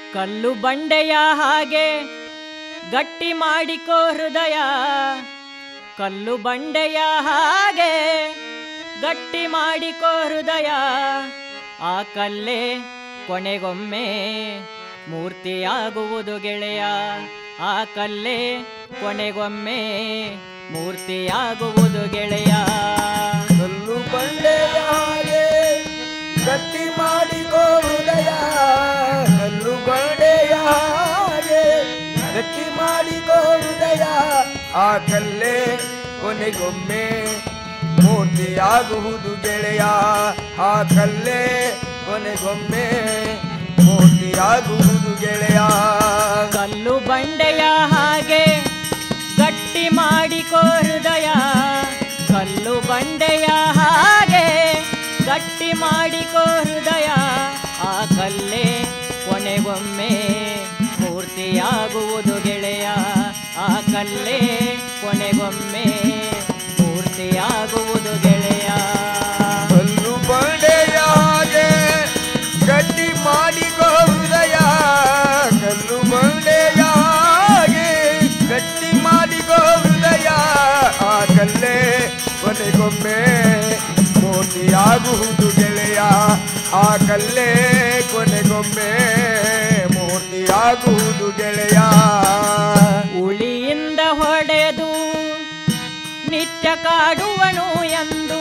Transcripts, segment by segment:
ಕಲ್ಲು ಬಂಡೆಯ ಹಾಗೆ ಗಟ್ಟಿ ಮಾಡಿಕೋ ಹೃದಯ ಕಲ್ಲು ಬಂಡೆಯ ಹಾಗೆ ಗಟ್ಟಿ ಮಾಡಿಕೋ ಹೃದಯ ಆ ಕಲ್ಲೇ ಕೊನೆಗೊಮ್ಮೆ ಮೂರ್ತಿಯಾಗುವುದು ಗೆಳೆಯ ಆ ಕಲ್ಲೇ ಕೊನೆಗೊಮ್ಮೆ ಮೂರ್ತಿಯಾಗುವುದು ಗೆಳೆಯ ಕಲ್ಲು ಬಂಡೆಯ ಹಾಗೆ ಗಟ್ಟಿ ಮಾಡಿಕೋ ಹೃದಯ ಕಲ್ಲು ಬಂಡೆಯ ಹಾಗೆ ಗಟ್ಟಿ ಮಾಡಿಕೋ ಹೃದಯ ಆ ಕಲ್ಲೇ ಕೊನೆಗೊಮ್ಮೆ ಮೂರ್ತಿಯಾಗುವುದು ಗೆಳೆಯ ಆ ಕಲ್ಲೇ ಕೊನೆಗೊಮ್ಮೆ ಮೂರ್ತಿಯಾಗುವುದು ಗೆಳೆಯ ಕಲ್ಲು ಬಂಡೆಯ ಹಾಗೆ ಗಟ್ಟಿ ಮಾಡಿಕೋ ಹೃದಯ ಕಲ್ಲು ಬಂಡೆಯ ಹಾಗೆ ಗಟ್ಟಿ ಮಾಡಿಕೋ ಹೃದಯ ಆ ಕಲ್ಲೇ ಕೊನೆಗೊಮ್ಮೆ ಮೂರ್ತಿಯಾಗುವುದು ಗೆಳೆಯ ಆ ಕಲ್ಲೇ ಕೊನೆಗೊಮ್ಮೆ ಮೂರ್ತಿಯಾಗುವುದು ಗೆಳೆಯ ಕಲ್ಲು ಬಂಡೆಯ ಹಾಗೆ ಗಟ್ಟಿ ಮಾಡಿಕೋ ಹೃದಯ ಕಲ್ಲು ಬಂಡೆಯ ಹಾಗೆ ಗಟ್ಟಿ ಮಾಡಿಕೋ ಹೃದಯ ಆ ಕಲ್ಲೇ ಕೊನೆಗೊಮ್ಮೆ ಮೂರ್ತಿಯಾಗುವುದು ಗೆಳೆಯ ಆ ಕಲ್ಲೇ ಕೊನೆಗೊಮ್ಮೆ ಮೂರ್ತಿಯಾಗುವುದು ಗೆಳೆಯ ಉಳಿಯಿಂದ ಹೊಡೆದು ನಿತ್ಯ ಕಾಡುವನು ಎಂದು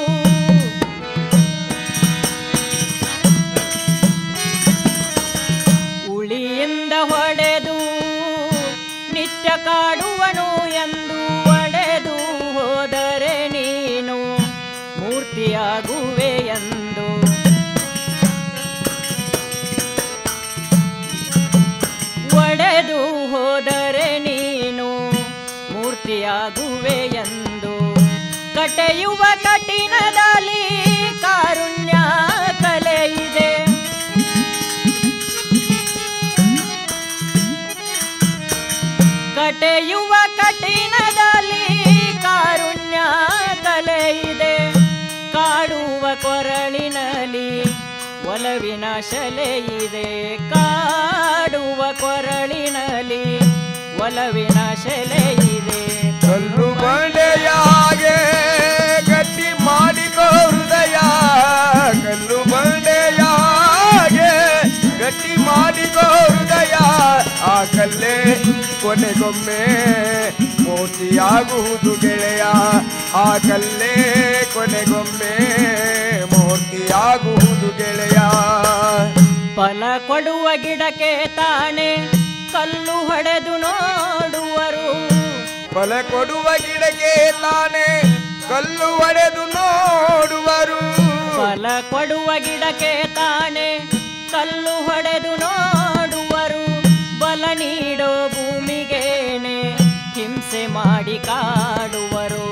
ಉಳಿಯಿಂದ ಹೊಡೆದು ನಿತ್ಯ ಕಾಡುವನು ಎಂದು ಒಡೆದು ಹೋದರೆ ನೀನು ಮೂರ್ತಿಯಾಗುವೆ ಎಂದು ಒಡೆದು ಹೋದರೆ ನೀನು ಮೂರ್ತಿಯಾಗುವೆ ಎಂದು ಕಟೆಯುವ ಕಠಿಣದಲ್ಲಿ ಕಾರುಣ್ಯ ಕಲೆ ಇದೆ ಕಟೆಯುವ ಕಠಿಣದಲ್ಲಿ ಕಾರುಣ್ಯ ಕಲೆ ಇದೆ ಕಾಡುವ ಕೊರಳಿನಲ್ಲಿ ಒಲವಿನ ಶಲೆ ಇದೆ ಕಾಡುವ ಕೊರಳಿನಲ್ಲಿ ಒಲವಿನ ಶಲೆ ಇದೆ ಕಲ್ಲು ಬಂಡೆಯ ಹಾಗೆ ಗಟ್ಟಿ ಮಾಡಿಕೋ ಹೃದಯ ಕಲ್ಲು ಬಂಡೆಯ ಹಾಗೆ ಗಟ್ಟಿ ಮಾಡಿಕೋ ಹೃದಯ ಆ ಕಲ್ಲೇ ಕೊನೆಗೊಮ್ಮೆ ಮೂರ್ತಿಯಾಗುವುದು ಗೆಳೆಯ ಆ ಕಲ್ಲೇ ಕೊನೆಗೊಮ್ಮೆ ಮೂರ್ತಿಯಾಗುವುದು ಗೆಳೆಯ ಫಲ ಕೊಡುವ ಗಿಡಕ್ಕೆ ತಾನೇ ಕಲ್ಲು ಹೊಡೆದು ನೋಡುವರು ಫಲ ಕೊಡುವ ಗಿಡಕ್ಕೆ ತಾನೇ ಕಲ್ಲು ಒಡೆದು ನೋಡುವರು ಫಲ ಕೊಡುವ ಗಿಡಕ್ಕೆ ತಾನೇ ಕಲ್ಲು ಹೊಡೆದು ನೋಡುವರು ಬಲ ನೀಡೋ ಭೂಮಿಗೇನೆ ಹಿಂಸೆ ಮಾಡಿ ಕಾಡುವರು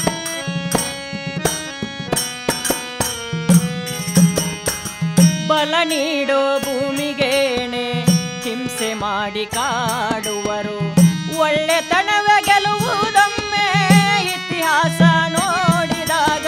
ಬಲ ನೀಡೋ ಭೂಮಿಗೇನೆ ಹಿಂಸೆ ಮಾಡಿ ಕಾಡುವರು ಒಳ್ಳೆತನವೇ ಗೆಲುವುದೊಮ್ಮೆ ಇತಿಹಾಸ ನೋಡಿದಾಗ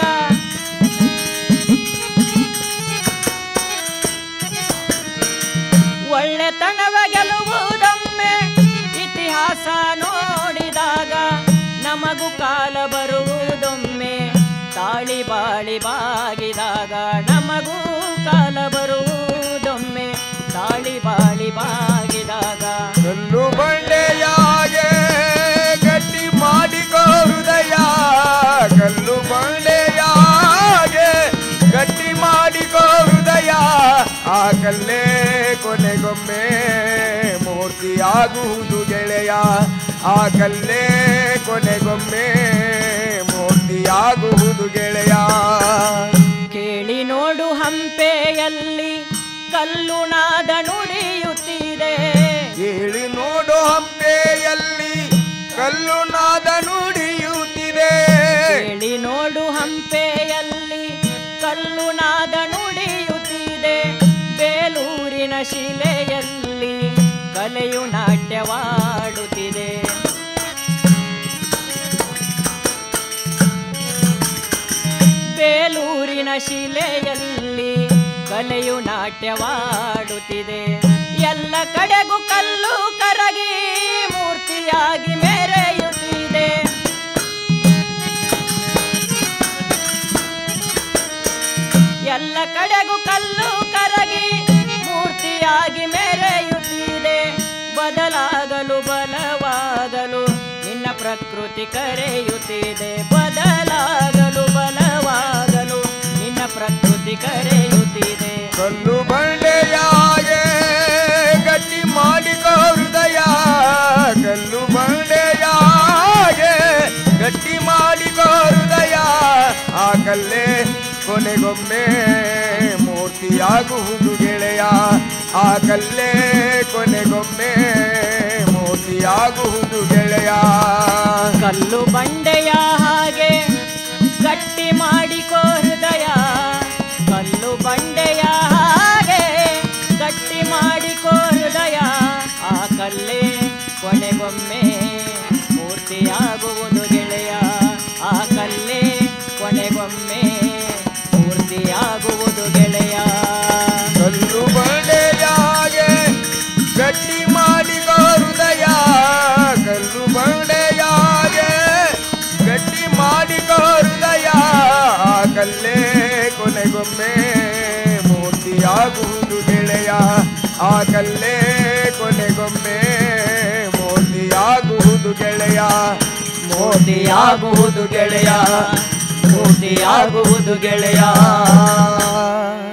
ಒಳ್ಳೆತನವೇ ಗೆಲುವುದೊಮ್ಮೆ ಇತಿಹಾಸ ನೋಡಿದಾಗ ನಮಗೂ ಕಾಲ ಬರುವುದೊಮ್ಮೆ ತಾಳಿ ಬಾಳಿ ಬಾಗಿದಾಗ ನಮಗೂ ಕಾಲ ಬರುವುದೊಮ್ಮೆ ತಾಳಿ ಬಾಳಿ ಬಾಗಿದಾಗ ಕಲ್ಲು ಬಂಡೆಯ ಹಾಗೆ ಗಟ್ಟಿ ಮಾಡಿಕೋ ಹೃದಯ ಕಲ್ಲು ಬಂಡೆಯ ಹಾಗೆ ಗಟ್ಟಿ ಮಾಡಿಕೋ ಹೃದಯ ಆ ಕಲ್ಲೇ ಕೊನೆಗೊಮ್ಮೆ ಮೂರ್ತಿಯಾಗುವುದು ಗೆಳೆಯ ಆ ಕಲ್ಲೇ ಕೊನೆಗೊಮ್ಮೆ ಮೂರ್ತಿಯಾಗುವುದು ಗೆಳೆಯ ಕೇಳಿ ನೋಡು ಹಂಪೆಯಲ್ಲಿ ಕಲ್ಲು ನಾದ ನುಡಿಯುತ್ತಿದೆ ಕೇಳಿ ನೋಡು ಹಂಪೆಯಲ್ಲಿ ಕಲ್ಲು ನಾದ ನುಡಿಯುತ್ತಿದೆ ಕೇಳಿ ನೋಡು ಹಂಪೆಯಲ್ಲಿ ಕಲ್ಲು ನಾದ ನುಡಿಯುತ್ತಿದೆ ಬೇಲೂರಿನ ಶಿಲೆಯಲ್ಲಿ ಕಲೆಯು ನಾಟ್ಯವಾಡುತ್ತಿದೆ ಬೇಲೂರಿನ ಶಿಲೆಯಲ್ಲಿ ಕಲೆಯು ನಾಟ್ಯವಾಡುತ್ತಿದೆ ಎಲ್ಲ ಕಡೆಗೂ ಕಲ್ಲು ಕರಗಿ ಮೂರ್ತಿಯಾಗಿ ಮೆರೆಯುತ್ತಿದೆ ಎಲ್ಲ ಕಡೆಗೂ ಕಲ್ಲು ಕರಗಿ ಮೂರ್ತಿಯಾಗಿ ಮೆರೆಯುತ್ತಿದೆ ಬದಲಾಗಲು ಬಲವಾಗಲು ನಿನ್ನ ಪ್ರಕೃತಿ ಕರೆಯುತ್ತಿದೆ ಬದಲಾಗಲು ಬಲವಾಗಲು ನಿನ್ನ ಪ್ರಕೃತಿ ಕರೆಯುತ್ತಿದೆ ಕಲ್ಲು ಬಂಡೆಯಾಗೆ ಗಟ್ಟಿ ಮಾಡಿಕೋ ಹೃದಯ ಕಲ್ಲು ಬಂಡೆಯಾಗೆ ಗಟ್ಟಿ ಮಾಡಿಕೋ ಹೃದಯ ಆ ಕಲ್ಲೇ ಕೊನೆಗೊಮ್ಮೆ ಮೂರ್ತಿಯಾಗುವುದು ಗೆಳೆಯ ಆ ಕಲ್ಲೇ ಕೊನೆಗೊಮ್ಮೆ ಮೂರ್ತಿಯಾಗುವುದು ಗೆಳೆಯ ಕಲ್ಲು ಬಂಡೆಯ ಹಾಗೆ ಗಟ್ಟಿ ಮಾಡಿಕೋ ಹೃದಯ ಕಲ್ಲು ಬಂಡೆಯ ಹಾಗೆ ಗಟ್ಟಿ ಮಾಡಿಕೋ ಹೃದಯ ಆ ಕಲ್ಲೇ ಕೊನೆಗೊಮ್ಮೆ ಮೂರ್ತಿಯಾಗುವುದು ಗೆಳೆಯ ಆ ಕಲ್ಲೇ ಕೊನೆಗೊಮ್ಮೆ ಮೂರ್ತಿಯಾಗುವುದು ಗೆಳೆಯ ಕಲ್ಲು ಬಂಡೆಯಾಗೆ ಗಟ್ಟಿ ಮಾಡಿಕೋ ಹೃದಯ ಕಲ್ಲು ಬಂಡೆಯಾಗೆ ಗಟ್ಟಿ ಮಾಡಿಕೋ ಹೃದಯ ಆ ಕಲ್ಲೇ ಕೊನೆಗೊಮ್ಮೆ ಮೂರ್ತಿಯಾಗುವುದು ಗೆಳೆಯ ಆ ಕಲ್ಲೇ ಕೊನೆಗೊಮ್ಮೆ ಮೂರ್ತಿಯಾಗುವುದು ಗೆಳೆಯ ಮೂರ್ತಿಯಾಗುವುದು ಗೆಳೆಯ ಮೂರ್ತಿಯಾಗುವುದು ಗೆಳೆಯ